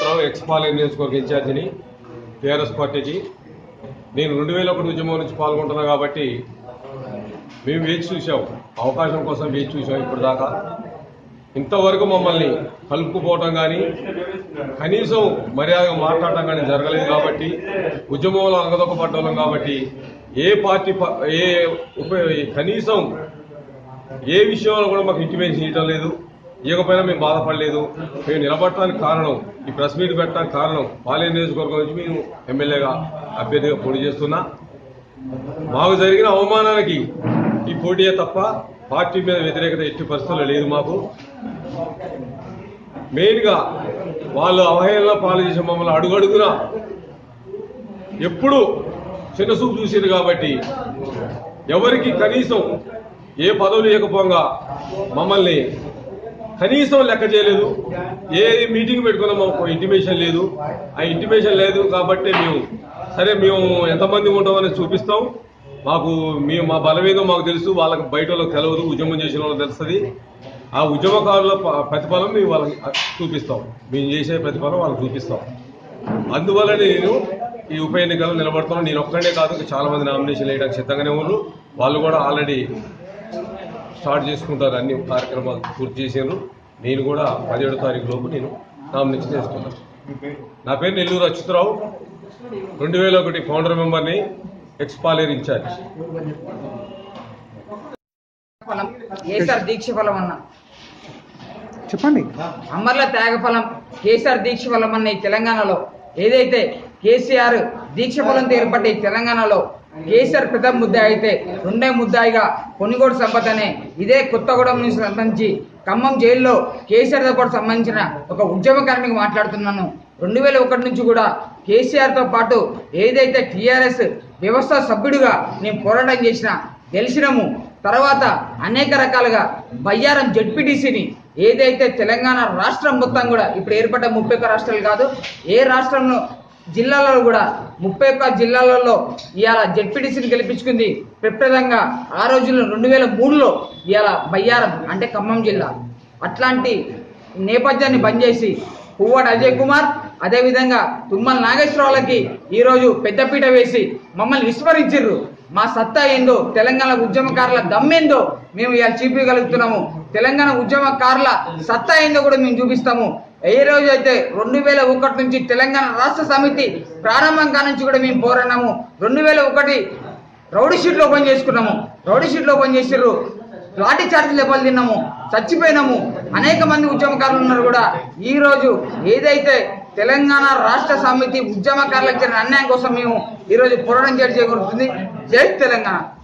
రావు ఎక్స్పాల్ నియోజకవర్గ ఇన్ఛార్జిని టీఆర్ఎస్ పార్టీకి నేను రెండు వేల ఒకటి ఉద్యమం నుంచి పాల్గొంటున్నా కాబట్టి మేము వేచి చూసాం అవకాశం కోసం వేచి చూసాం ఇప్పుడు దాకా ఇంతవరకు మమ్మల్ని కలుపుకుపోవటం కానీ కనీసం మర్యాదగా మాట్లాడటం కానీ జరగలేదు కాబట్టి ఉద్యమంలో అంగదొక్కపడ్డం కాబట్టి ఏ పార్టీ ప- ఏ ఉప- కనీసం ఏ విషయంలో కూడా మాకు ఇంటిమేషన్ ఇవ్వటం లేదు ఇవ్వకపోయినా మేము బాధపడలేదు మేము నిలబడటానికి కారణం ఈ ప్రెస్ మీట్ పెట్టడానికి కారణం పాలేరు నియోజకవర్గం నుంచి మేము ఎమ్మెల్యేగా అభ్యర్థిగా పోటీ చేస్తున్నా మాకు జరిగిన అవమానానికి ఈ పోటీయే తప్ప పార్టీ మీద వ్యతిరేకత ఎట్టి పరిస్థితుల్లో లేదు మాకు మెయిన్గా వాళ్ళు అవహేళన పాలు చేసే మమ్మల్ని అడుగడుగున ఎప్పుడు చిన్న చూపు చూసారు కాబట్టి ఎవరికి కనీసం ఏ పదవులు ఇవ్వకపోగా మమ్మల్ని కనీసం లెక్క చేయలేదు ఏ మీటింగ్ పెట్టుకున్నా మాకు ఇంటిమేషన్ లేదు ఆ ఇంటిమేషన్ లేదు కాబట్టి మేము సరే మేము ఎంతమంది ఉంటామని చూపిస్తాం మాకు మేము మా బలమేదో మాకు తెలుసు వాళ్ళకి బయట వాళ్ళకి తెలియదు ఉద్యమం చేసిన వాళ్ళకి తెలుస్తుంది ఆ ఉద్యమకారుల ప- ప్రతిఫలం మేము వాళ్ళకి చూపిస్తాం మేము చేసే ప్రతిఫలం వాళ్ళకి చూపిస్తాం అందువల్ల నేను ఈ ఉప ఎన్నికల్లో నిలబడుతున్నాను నేను ఒక్కడే కాదు ఇంకా చాలా మంది నామినేషన్ వేయడానికి సిద్ధంగానే ఉన్నారు వాళ్ళు కూడా ఆల్రెడీ స్టార్ట్ చేసుకుంటారు అన్ని కార్యక్రమాలు పూర్తి చేసారు నేను కూడా పదిహేడో తారీఖు లోపు నేను నామినేషన్ చేసుకున్నాను నా పేరు నెల్లూరు అచ్యుతరావు రెండు వేల ఒకటి ఫౌండర్ మెంబర్ని ఎక్స్పాలేర్ ఇన్ఛార్జ్ ఫలం కేసీఆర్ దీక్ష ఫలం అన్న చెప్పండి అమర్ల త్యాగ ఫలం కేసీఆర్ దీక్ష ఫలం అన్న ఈ తెలంగాణలో ఏదైతే కేసీఆర్ దీక్ష ఫలంతో ఏర్పడ్డ ఈ తెలంగాణలో కేసీఆర్ ప్రథమ ముద్దాయి అయితే రెండే ముద్దాయిగా కొనుగోడు సంపద అనే ఇదే కొత్తగూడెం నుంచి సంబంధించి ఖమ్మం జైల్లో కేసీఆర్తో పాటు సంబంధించిన ఒక ఉద్యమకారునికి మాట్లాడుతున్నాను రెండు వేల ఒకటి నుంచి కూడా కేసీఆర్తో పాటు ఏదైతే టీఆర్ఎస్ వ్యవస్థ సభ్యుడిగా నేను పోరాటం చేసిన గెలిచినాము తర్వాత అనేక రకాలుగా బయ్యారం జడ్పీటీసీని ఏదైతే తెలంగాణ రాష్ట్రం మొత్తం కూడా ఇప్పుడు ఏర్పడ్డ ముప్పై ఒక్క రాష్ట్రాలు కాదు ఏ రాష్ట్రంలో జిల్లాలలో కూడా ముప్పై ఒక్క జిల్లాలలో ఇవాళ జడ్పీటీసీని గెలిపించుకుంది ప్రప్రదంగా ఆ రోజుల్లో రెండు వేల మూడులో ఇవాళ బయ్యారం అంటే ఖమ్మం జిల్లా అట్లాంటి నేపథ్యాన్ని బంద్ చేసి పువ్వాడు అజయ్ కుమార్ అదేవిధంగా తుమ్మల నాగేశ్వరరావులకి ఈరోజు పెద్దపీట వేసి మమ్మల్ని విస్మరించారు మా సత్తా ఏందో తెలంగాణ ఉద్యమకారుల దమ్మేందో మేము ఇవాళ చూపించగలుగుతున్నాము తెలంగాణ ఉద్యమకారుల సత్తా ఏందో కూడా మేము చూపిస్తాము ఏ రోజు అయితే రెండు వేల ఒకటి నుంచి తెలంగాణ రాష్ట్ర సమితి ప్రారంభం కానుంచి కూడా మేము పోరాడినాము రెండు వేల ఒకటి రౌడీ షీట్లు ఓపెన్ చేసుకున్నాము రౌడీ షీట్లు ఓపెన్ చేసిర్రు లాఠీ చార్జీలు దెబ్బలు తిన్నాము చచ్చిపోయినాము అనేక మంది ఉద్యమకారులు ఉన్నారు కూడా ఈ రోజు ఏదైతే తెలంగాణ రాష్ట్ర సమితి ఉద్యమకారులకు జరిగిన అన్యాయం కోసం మేము ఈ రోజు పోరాటం చేయడం జరుగుతుంది జై తెలంగాణ